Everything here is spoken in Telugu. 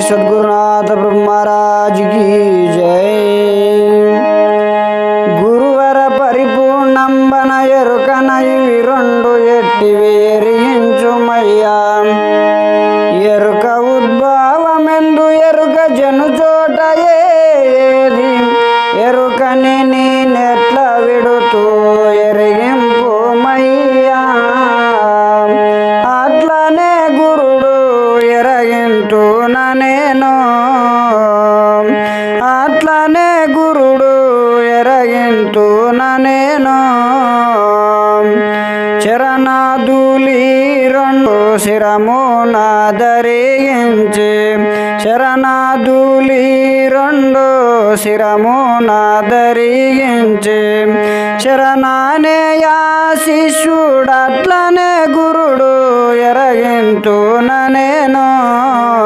సద్గురునాథ బ్రహ్మరాజుకి జై గురువర పరిపూర్ణంబన ఎరుకన ఇవి రెండు ఎట్టివి ఎరిగించుమయ్యా ఎరుక ఉద్భవమెందు ఎరుక జను చోట ఏది ఎరుకని నీ నెట్ల విడుతూ ఎరిగింపుమయ్యా అట్లనే గురుడు ఎరగింటున నేను అట్లనే గురుడు ఎరగింటున నేను చరణాదులి రెండు శిరమున ధరించి శరణాదులి రెండు శిరమున ధరించి శరణానేయా శిష్యుడట్లనే గురుడు ఎరగింటున నేను